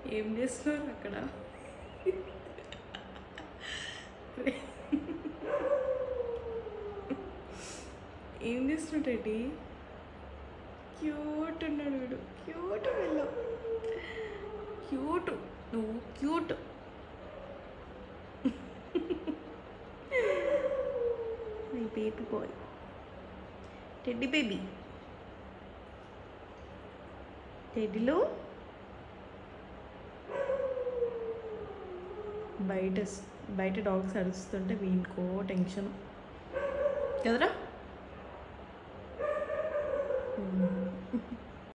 ఏం చేస్తున్నారు అక్కడ ఏం చేస్తున్నాడు రెడ్డి క్యూట్ ఉన్నాడు వీడు క్యూట్ వెళ్ళం క్యూట్ నువ్వు cute my baby boy teddy baby టెడ్డీలో బయట బయట డాగ్స్ అరుస్తుంటే వీనికో టెన్షన్ కదరా